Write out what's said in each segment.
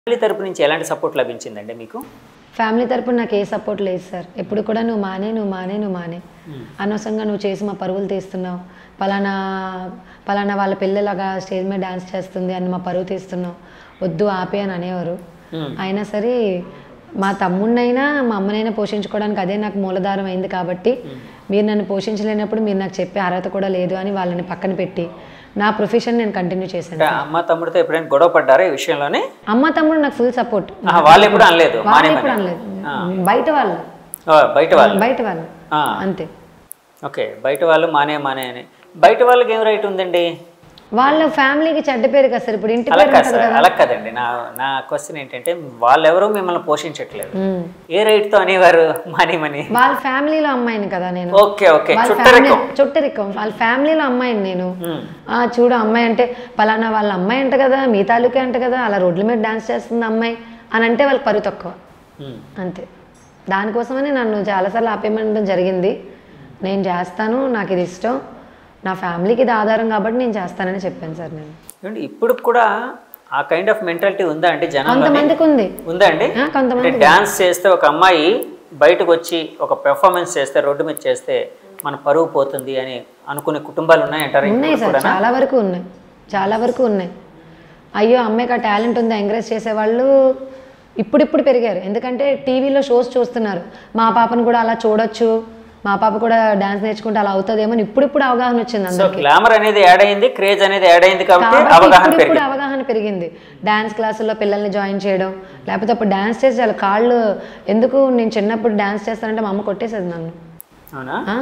Family తరపు నుంచి ఎలాంటి సపోర్ట్ లభించిందండి మీకు ఫ్యామిలీ తరపున నాకు ఏ సపోర్ట్ లేదు సార్ ఎప్పుడు కూడా నువ్వు మానే నువ్వు మానే నువ్వు మానే అనవసరంగా నువ్వు చేసి మా పరువులు తీస్తున్నావు పలానా పలానా వాళ్ళ పిల్లలాగా స్టేజ్ మీద డాన్స్ చేస్తుంది అని మా పరువు తీస్తున్నావు వద్దు ఆపే అని అనేవారు మ్మ్. అయినా సరే మా తమ్ముడినైనా మా అమ్మనైనా పోషించుకోవడానికి అదే నాకు మూలధారం అయింది కాబట్టి మీరు నన్ను పోషించలేనప్పుడు మీరు నాకు చెప్పే అర్హత కూడా లేదు అని వాళ్ళని పక్కన పెట్టి నా ప్రొఫెషన్ నేను కంటిన్యూ చేశాను అంటే అమ్మ తమ్ముడితో ఎప్పుడైనా గొడవ పడ్డారా ఈ విషయంలోనే అమ్మ తమ్ముడు నాకు ఫుల్ సపోర్ట్ ఆహా, వాళ్ళు ఎప్పుడు అనలేదు వాళ్ళు మానేమని ఎప్పుడు అనలేదు బయట వాళ్ళు ఓ, బయట వాళ్ళు బయట వాళ్ళు ఆ. అంతే ఓకే బయట వాళ్ళు మానే మానే అని బయట వాళ్ళకి ఏం రైట్ ఉందండి వాళ్ళ ఫ్యామిలీకి చెడ్డ పేరు కదా సార్ ఇప్పుడు ఇంటి అలా పేరు కాదు ఉంటుంది సార్ అలా కాదండి నా నా క్వశ్చన్ ఏంటంటే వాళ్ళెవరూ మిమ్మల్ని పోషించట్లేదు మ్మ్. ఏ రైట్తో అనేవారు మానేమని వాళ్ళ ఫ్యామిలీలో అమ్మాయిని కదా నేను ఓకే ఓకే వాళ్ళ చుట్టరికం ఫ్యామిలీ చుట్టరికం వాళ్ళ ఫ్యామిలీలో అమ్మాయిని నేను మ్మ్. ఆ చూడు అమ్మాయి అంటే పలానా వాళ్ళ అమ్మాయి అంట కదా మీ తాలూకే అంట కదా అలా రోడ్ల మీద డాన్స్ చేస్తుంది అమ్మాయి అని అంటే వాళ్ళకి పరువు తక్కువ మ్మ్. అంతే దానికోసమని నన్ను చాలాసార్లు ఆపేయమనడం జరిగింది నేను చేస్తాను నాకు ఇది ఇష్టం నా ఫ్యామిలీకి ఇది ఆధారం కాబట్టి నేను చేస్తానని చెప్పాను సార్ నేను ఏమండి ఇప్పుడు కూడా ఆ కైండ్ ఆఫ్ మెంటాలిటీ ఉందా అండి జనాల్లో కొంతమందికి ఉంది ఉందా అండి ఆ, కొంతమంది అంటే డాన్స్ చేస్తే ఒక అమ్మాయి బయటకు వచ్చి ఒక పెర్ఫార్మెన్స్ చేస్తే రోడ్డు మీద చేస్తే మన పరువు పోతుంది అని అనుకునే కుటుంబాలు ఉన్నాయంటారా ఉన్నాయి ఇప్పుడు సార్ కూడా చాలా వరకు ఉన్నాయి చాలా వరకు ఉన్నాయి అయ్యో అమ్మాయికి ఆ టాలెంట్ ఉంది ఎంకరేజ్ చేసేవాళ్ళు ఇప్పుడిప్పుడు పెరిగారు ఎందుకంటే టీవీలో షోస్ చూస్తున్నారు మా పాపను కూడా అలా చూడొచ్చు మా పాప కూడా డాన్స్ నేర్చుకుంటే అలా అవుతుందేమో అని ఇప్పుడిప్పుడు అవగాహన వచ్చింది సో అందరికి గ్లామర్ అనేది యాడ్ అయింది క్రేజ్ అనేది యాడ్ అయింది కాబట్టి కాబట్టి అవగాహన ఇప్పుడు పెరిగింది అవగాహన పెరిగింది డాన్స్ క్లాసుల్లో పిల్లల్ని జాయిన్ చేయడం లేకపోతే అప్పుడు డాన్స్ చేసి చాలా కాళ్ళు ఎందుకు నేను చిన్నప్పుడు డాన్స్ చేస్తానంటే మా అమ్మ కొట్టేసేది నన్ను అవునా ఆ,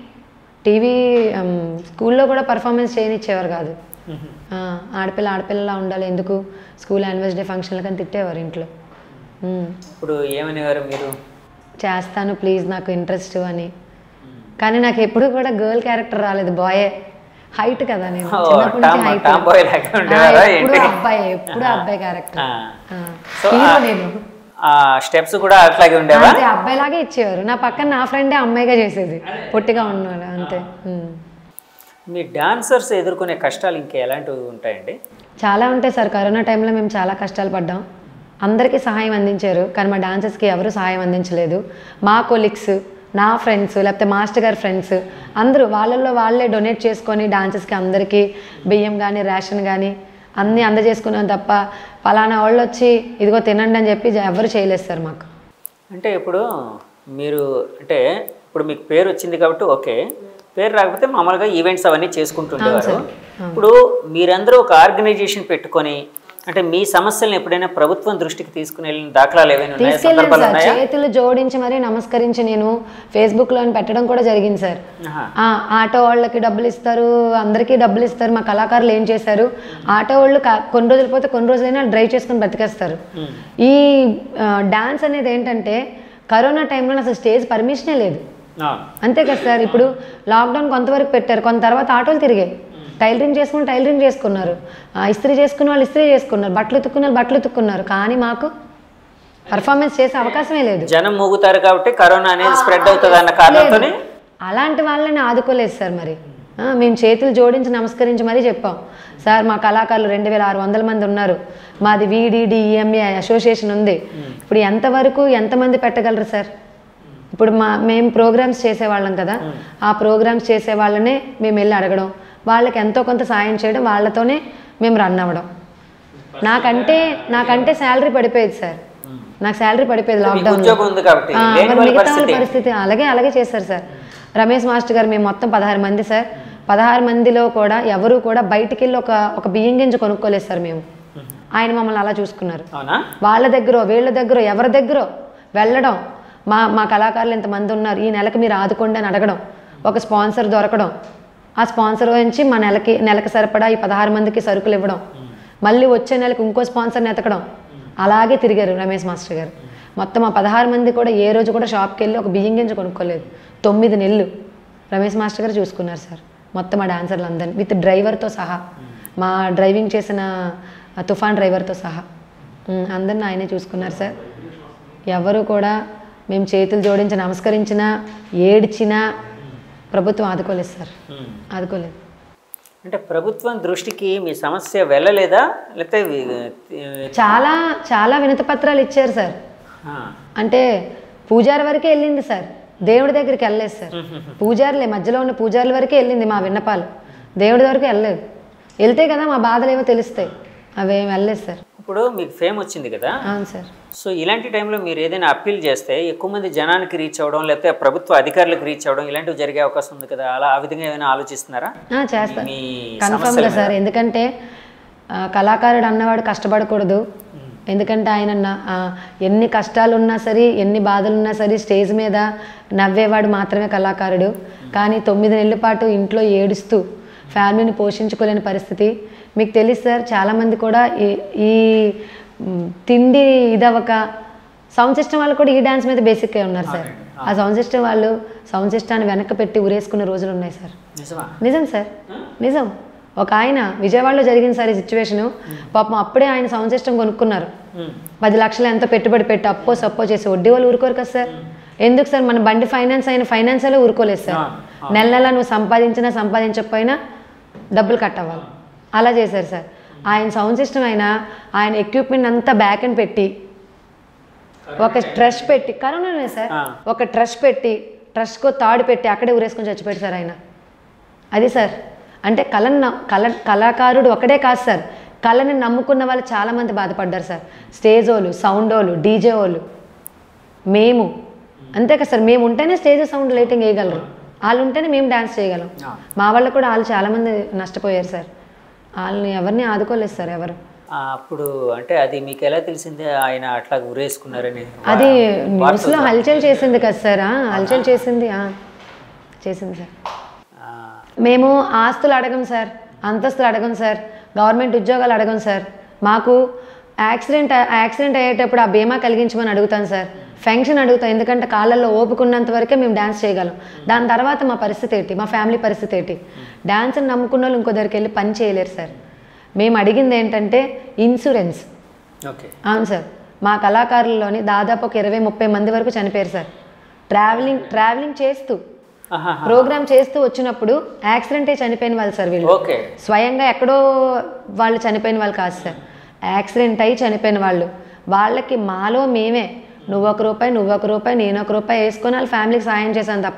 టీవీ ఆమ్, స్కూల్లో కూడా పర్ఫార్మెన్స్ చేయనిచ్చేవారు కాదు ఆ, ఆడపిల్ల ఆడపిల్లలా ఉండాలి ఎందుకు స్కూల్ యానివర్స్ డే ఫంక్షన్లకు అని తిట్టేవారు ఇంట్లో ఉమ్, ఇప్పుడు ఏమనేవారు మీరు చేస్తాను ప్లీజ్ నాకు ఇంట్రెస్ట్ అని కానీ నాకు ఎప్పుడు కూడా గర్ల్ క్యారెక్టర్ రాలేదు బాయే హైట్ కదా నేను ఓ, చిన్నప్పటి నుంచి టామ్- హైట్ టామ్ బాయ్ లాగా ఉండేవారా ఎప్పుడు ఏంటి? అబ్బాయి ఎప్పుడు అబ్బాయి క్యారెక్టర్ ఆ. సో హీరో ఆ- నేను ఆ స్టెప్స్ కూడా అట్లాగే ఉండేవా అంతే అబ్బాయిలాగే ఇచ్చేవారు నా పక్కన నా ఫ్రెండే అమ్మాయిగా చేసేది పొట్టిగా ఉన్నాడు అంతే ఉమ్. మీ డాన్సర్స్ ఎదుర్కొనే కష్టాలు ఇంకా ఎలాంటివి ఉంటాయండి చాలా ఉంటాయి సార్ కరోనా టైంలో మేము చాలా కష్టాలు పడ్డాం అందరికీ సహాయం అందించారు కానీ మా డాన్సర్స్కి ఎవరు సహాయం అందించలేదు మా కొలీగ్స్ నా ఫ్రెండ్స్ లేకపోతే మాస్టర్ గారి ఫ్రెండ్స్ అందరూ వాళ్ళల్లో వాళ్ళే డొనేట్ చేసుకొని డాన్సర్స్కి అందరికీ బియ్యం కానీ రేషన్ కానీ అన్నీ అందజేసుకున్నాం తప్ప పలానా వాళ్ళు వచ్చి ఇదిగో తినండి అని చెప్పి ఎవరు చేయలేదు సార్ మాకు అంటే ఇప్పుడు మీరు అంటే ఇప్పుడు మీకు పేరు వచ్చింది కాబట్టి ఓకే పేరు రాకపోతే మామూలుగా ఈవెంట్స్ అవన్నీ చేసుకుంటుండేవారు ఇప్పుడు మీరందరూ ఒక ఆర్గనైజేషన్ పెట్టుకొని అంటే మీ సమస్యలను ఎప్పుడైనా ప్రభుత్వం దృష్టికి తీసుకుని వెళ్ళిన దాఖలాలు ఏమైనా ఉన్నాయా తీసుకెళ్ళాను సందర్భాలు సార్ ఉన్నాయా చేతులు జోడించి మరీ నమస్కరించి నేను ఫేస్బుక్లో పెట్టడం కూడా జరిగింది సార్ ఆహా. ఆ, ఆటో వాళ్ళకి డబ్బులు ఇస్తారు అందరికీ డబ్బులు ఇస్తారు మా కళాకారులు ఏం చేశారు ఆటో వాళ్ళు కా- కొన్ని రోజులు పోతే కొన్ని రోజులైనా డ్రైవ్ చేసుకుని బతికేస్తారు ఈ డాన్స్ అనేది ఏంటంటే కరోనా టైంలో అసలు స్టేజ్ పర్మిషనే లేదు అవును. అంతే కదా సార్ ఇప్పుడు లాక్డౌన్ కొంతవరకు పెట్టారు కొంత తర్వాత ఆటోలు తిరిగాయి టైలరింగ్ చేసుకుని టైలరింగ్ చేసుకున్నారు ఆ, ఇస్త్రీ చేసుకున్న వాళ్ళు ఇస్త్రీ చేసుకున్నారు బట్టలు ఉతుక్కున్న వాళ్ళు బట్టలు ఉతుక్కున్నారు కానీ మాకు పర్ఫార్మెన్స్ చేసే అవకాశమే లేదు జనం మూగుతారు కాబట్టి కరోనా అనేది స్ప్రెడ్ అవుతుంది అన్న కారణంతోనే అలాంటి వాళ్ళని ఆదుకోలేదు సార్ మరి ఆ, మేము చేతులు జోడించి నమస్కరించి మరీ చెప్పాం సార్ మా కళాకారులు రెండు వేల ఆరు వందల మంది ఉన్నారు మాది విడిడిఎంఏ అసోసియేషన్ ఉంది ఇప్పుడు ఎంతవరకు ఎంతమంది పెట్టగలరు సార్ ఇప్పుడు మా మేము ప్రోగ్రామ్స్ చేసేవాళ్ళం కదా ఆ ప్రోగ్రామ్స్ చేసే వాళ్ళనే మేము వెళ్ళి అడగడం వాళ్ళకి ఎంతో కొంత సాయం చేయడం వాళ్ళతోనే మేము రన్ అవ్వడం నాకంటే నాకంటే శాలరీ పడిపోయేది సార్ నాకు శాలరీ పడిపోయేది మీకు లాక్డౌన్ ఉద్యోగం ఉంది కాబట్టి ఆ, లేని మరి వాళ్ళ మిగతా వాళ్ళ పరిస్థితి పరిస్థితి అలాగే అలాగే చేశారు సార్ రమేష్ మాస్టర్ గారు మేము మొత్తం పదహారు మంది సార్ పదహారు మందిలో కూడా ఎవరు కూడా బయటికి వెళ్ళి ఒక ఒక బియ్యం గింజ కొనుక్కోలేదు సార్ మేము ఆయన మమ్మల్ని అలా చూసుకున్నారు అవునా వాళ్ళ దగ్గర వీళ్ళ దగ్గర ఎవరి దగ్గర వెళ్ళడం మా మా కళాకారులు ఇంతమంది ఉన్నారు ఈ నెలకి మీరు ఆదుకోండి అని అడగడం ఒక స్పాన్సర్ దొరకడం ఆ స్పాన్సర్ నుంచి మా నెలకి నెలకి సరిపడా ఈ పదహారు మందికి సరుకులు ఇవ్వడం మళ్ళీ వచ్చే నెలకి ఇంకో స్పాన్సర్ని ఎతకడం అలాగే తిరిగారు రమేష్ మాస్టర్ గారు మొత్తం ఆ పదహారు మంది కూడా ఏ రోజు కూడా షాప్కి వెళ్ళి ఒక బియ్యం గింజ కొనుక్కోలేదు తొమ్మిది నెలలు రమేష్ మాస్టర్ గారు చూసుకున్నారు సార్ మొత్తం ఆ డాన్సర్లు అందరినీ విత్ డ్రైవర్తో సహా మా డ్రైవింగ్ చేసిన ఆ తుఫాన్ డ్రైవర్తో సహా ఉమ్, అందరిని ఆయనే చూసుకున్నారు సార్ ఎవరు కూడా మేము చేతులు జోడించి నమస్కరించినా ఏడ్చినా ప్రభుత్వం ఆదుకోలేదు సార్ ఉమ్. ఆదుకోలేదు అంటే ప్రభుత్వం దృష్టికి మీ సమస్య వెళ్ళలేదా లేకపోతే వి- చాలా చాలా వినతి పత్రాలు ఇచ్చారు సార్ ఆ, అంటే పూజారి వరకే వెళ్ళింది సార్ దేవుడి దగ్గరికి వెళ్ళలేదు సార్ పూజారులే మధ్యలో ఉన్న పూజారుల వరకే వెళ్ళింది మా విన్నపాలు దేవుడి వరకు వెళ్ళలేదు వెళ్తే కదా మా బాధలు ఏమో తెలుస్తాయి అవేం వెళ్ళలేదు సార్ ఇప్పుడు మీకు ఫేమ్ వచ్చింది కదా అవును సార్ సో ఇలాంటి టైంలో మీరు ఏదైనా అప్పీల్ చేస్తే ఎక్కువ మంది జనానికి రీచ్ అవ్వడం లేకపోతే ప్రభుత్వ అధికారులకు రీచ్ అవ్వడం ఇలాంటివి జరిగే అవకాశం ఉంది కదా అలా ఆ విధంగా ఏమైనా ఆలోచిస్తున్నారా ఆ, చేస్తాను మీ కన్ఫర్మ్గా సార్ ఎందుకంటే ఆ, కళాకారుడు అన్నవాడు కష్టపడకూడదు ఎందుకంటే ఆయన న- ఆ, ఎన్ని కష్టాలు ఉన్నా సరే ఎన్ని బాధలు ఉన్నా సరే స్టేజ్ మీద నవ్వేవాడు మాత్రమే కళాకారుడు కానీ తొమ్మిది నెలల పాటు ఇంట్లో ఏడుస్తూ ఫ్యామిలీని పోషించుకోలేని పరిస్థితి మీకు తెలుసు సార్ చాలామంది కూడా ఈ ఈ మ్, తిండి ఇదవక సౌండ్ సిస్టమ్ వాళ్ళు కూడా ఈ డ్యాన్స్ మీద బేసిక్గా ఉన్నారు సార్ ఆ సౌండ్ సిస్టమ్ వాళ్ళు సౌండ్ సిస్టాన్ని వెనక్కి పెట్టి ఉరేసుకున్న రోజులు ఉన్నాయి సార్ నిజమా నిజం సార్ నిజం ఒక ఆయన విజయవాడలో జరిగింది సార్ ఈ సిచ్యువేషను పాపం అప్పుడే ఆయన సౌండ్ సిస్టమ్ కొనుక్కున్నారు ఉమ్. పది లక్షలు ఎంత పెట్టుబడి పెట్టి అప్పో సప్పో చేసి వడ్డీ వాళ్ళు ఊరుకోరు కదా సార్ ఎందుకు సార్ మన బండి ఫైనాన్స్ అయిన ఫైనాన్షియల్ ఊరుకోలేదు సార్ నెల నెల నువ్వు సంపాదించినా సంపాదించకపోయినా డబ్బులు కట్ అవ్వాలి అలా చేశారు సార్ ఆయన సౌండ్ సిస్టమ్ అయినా ఆయన ఎక్విప్మెంట్ అంతా బ్యాక్ అండ్ పెట్టి ఒక ట్రష్ పెట్టి కరోనానే సార్ ఆ. ఒక ట్రష్ పెట్టి ట్రష్కో తాడు పెట్టి అక్కడే ఊరేసుకొని చచ్చిపోయాడు సార్ ఆయన అది సార్ అంటే కళను న- కళ కళాకారుడు ఒకడే కాదు సార్ కళని నమ్ముకున్న వాళ్ళు చాలామంది బాధపడ్డారు సార్ స్టేజ్ వాళ్ళు సౌండ్ వాళ్ళు డీజే వాళ్ళు మేము అంతే కదా సార్ మేము ఉంటేనే స్టేజ్ సౌండ్ లైటింగ్ వేయగలరు వాళ్ళు ఉంటేనే మేము డ్యాన్స్ చేయగలం ఆ. మా వాళ్ళు కూడా వాళ్ళు చాలామంది నష్టపోయారు సార్ వాళ్ళని ఎవరిని ఆదుకోలేదు సార్ ఎవరు ఆ, అప్పుడు అంటే అది మీకు ఎలా తెలిసిందే ఆయన అట్లా ఉరేసుకున్నారని అది న్యూస్లో హల్చల్ చేసింది కదా సార్ ఆ, హల్చల్ చేసింది ఆ, చేసింది సార్ ఆ, మేము ఆస్తులు అడగం సార్ అంతస్తులు అడగం సార్ గవర్నమెంట్ ఉద్యోగాలు అడగం సార్ మాకు యాక్సిడెంట్ యాక్సిడెంట్ అయ్యేటప్పుడు ఆ బీమా కలిగించమని అడుగుతాను సార్ ఫెన్షన్ అడుగుతాం ఎందుకంటే కాళ్ళల్లో ఓపుకున్నంత వరకే మేము డ్యాన్స్ చేయగలం దాని తర్వాత మా పరిస్థితి ఏంటి మా ఫ్యామిలీ పరిస్థితి ఏంటి డ్యాన్స్ని నమ్ముకున్న వాళ్ళు ఇంకో దగ్గరికి వెళ్ళి పని చేయలేరు సార్ మేము అడిగింది ఏంటంటే ఇన్సూరెన్స్ ఓకే అవును సార్ మా కళాకారుల్లోని దాదాపు ఒక ఇరవై ముప్పై మంది వరకు చనిపోయారు సార్ ట్రావెలింగ్ ట్రావెలింగ్ చేస్తూ ఆహాహా. ప్రోగ్రామ్ చేస్తూ వచ్చినప్పుడు యాక్సిడెంట్ అయి చనిపోయిన వాళ్ళు సార్ వీళ్ళు ఓకే స్వయంగా ఎక్కడో వాళ్ళు చనిపోయిన వాళ్ళు కాదు సార్ యాక్సిడెంట్ అయి చనిపోయిన వాళ్ళు వాళ్ళకి మాలో మేమే నువ్వు ఒక రూపాయి నువ్వు ఒక రూపాయి నేను ఒక రూపాయి వేసుకొని వాళ్ళ ఫ్యామిలీకి సాయం చేశాను తప్ప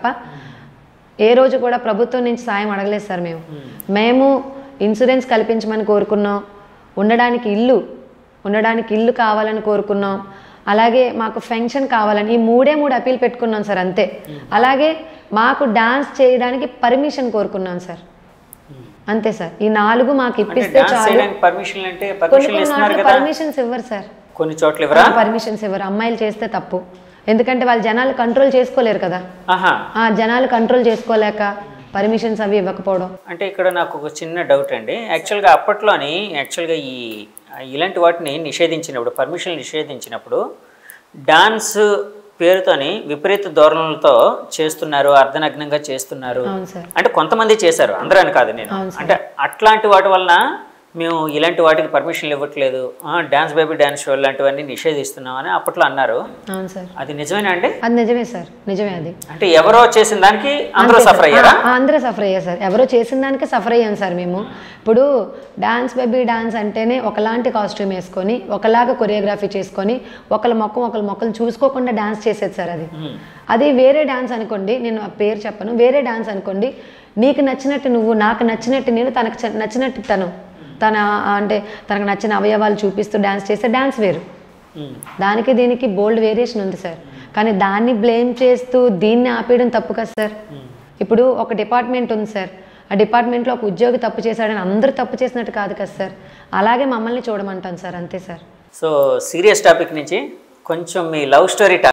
ఏ రోజు కూడా ప్రభుత్వం నుంచి సాయం అడగలేదు సార్ మేము మేము ఇన్సూరెన్స్ కల్పించమని కోరుకున్నాం ఉండడానికి ఇల్లు ఉండడానికి ఇల్లు కావాలని కోరుకున్నాం అలాగే మాకు ఫెన్షన్ కావాలని ఈ మూడే మూడు అప్పీల్ పెట్టుకున్నాం సార్ అంతే అలాగే మాకు డాన్స్ చేయడానికి పర్మిషన్ కోరుకున్నాం సార్ అంతే సార్ ఈ నాలుగు మాకు అంటే ఇప్పిస్తే డాన్స్ చాలు చేయడానికి పర్మిషన్ అంటే కొన్ని పర్మిషన్ కొన్ని ఇస్తున్నారు వాటిలో కదా పర్మిషన్స్ ఇవ్వరు సార్ కొన్ని చోట్ల ఇవ్వరా పర్మిషన్స్ ఇవ్వరు అమ్మాయిలు చేస్తే తప్పు ఎందుకంటే వాళ్ళు జనాలు కంట్రోల్ చేసుకోలేరు కదా ఆహా ఆ జనాలు కంట్రోల్ చేసుకోలేక పర్మిషన్స్ అవి ఇవ్వకపోవడం అంటే ఇక్కడ నాకు ఒక చిన్న డౌట్ అండి యాక్చువల్గా అప్పట్లోని యాక్చువల్గా ఈ ఇలాంటి వాటిని నిషేధించినప్పుడు పర్మిషన్ నిషేధించినప్పుడు డాన్స్ పేరుతోని విపరీత ధోరణులతో చేస్తున్నారు అర్ధనగ్నంగా చేస్తున్నారు అవును సార్ అంటే కొంతమంది చేశారు అందరూ అని కాదు నేను అవును సార్. అంటే అట్లాంటి వాటి వలన మేము ఇలాంటి వాటికి పర్మిషన్లు ఇవ్వట్లేదు డాన్స్ బేబీ డాన్స్ షో లాంటివన్నీ నిషేధిస్తున్నాం అని అప్పట్లో అన్నారు అవును సార్ అది నిజమేనా అండి అది నిజమే సార్ నిజమే అది అంటే ఎవరో చేసిన దానికి అందరూ అంతే సఫర్ సార్. అయ్యారా ఆ, అందరూ సఫర్ అయ్యారు సార్ ఎవరో చేసిన దానికి సఫర్ అయ్యాం సార్ మేము ఇప్పుడు డాన్స్ బేబీ డాన్స్ అంటేనే ఒకలాంటి కాస్ట్యూమ్ వేసుకొని ఒకలాగా కొరియోగ్రఫీ చేసుకొని ఒకళ్ళ మొక్కం ఒకళ్ళ మొక్కలు చూసుకోకుండా డాన్స్ చేసేది సార్ అది మ్మ్. అది వేరే డాన్స్ అనుకోండి నేను ఆ పేరు చెప్పను వేరే డాన్స్ అనుకోండి నీకు నచ్చినట్టు నువ్వు నాకు నచ్చినట్టు నేను తనకు చ- నచ్చినట్టు తను తన ఆ, అంటే తనకు నచ్చిన అవయవాలు చూపిస్తూ డాన్స్ చేస్తే డాన్స్ వేరు మ్మ్. దానికి దీనికి బోల్డ్ వేరియేషన్ ఉంది సార్ కానీ దాన్ని బ్లేమ్ చేస్తూ దీన్ని ఆపేయడం తప్పు కదా సార్ ఇప్పుడు ఒక డిపార్ట్మెంట్ ఉంది సార్ ఆ డిపార్ట్మెంట్లో ఒక ఉద్యోగి తప్పు చేశాడని అందరూ తప్పు చేసినట్టు కాదు కదా సార్ అలాగే మమ్మల్ని చూడమంటాను సార్ అంతే సార్ సో సీరియస్ టాపిక్ నుంచి కొంచెం మీ లవ్ స్టోరీ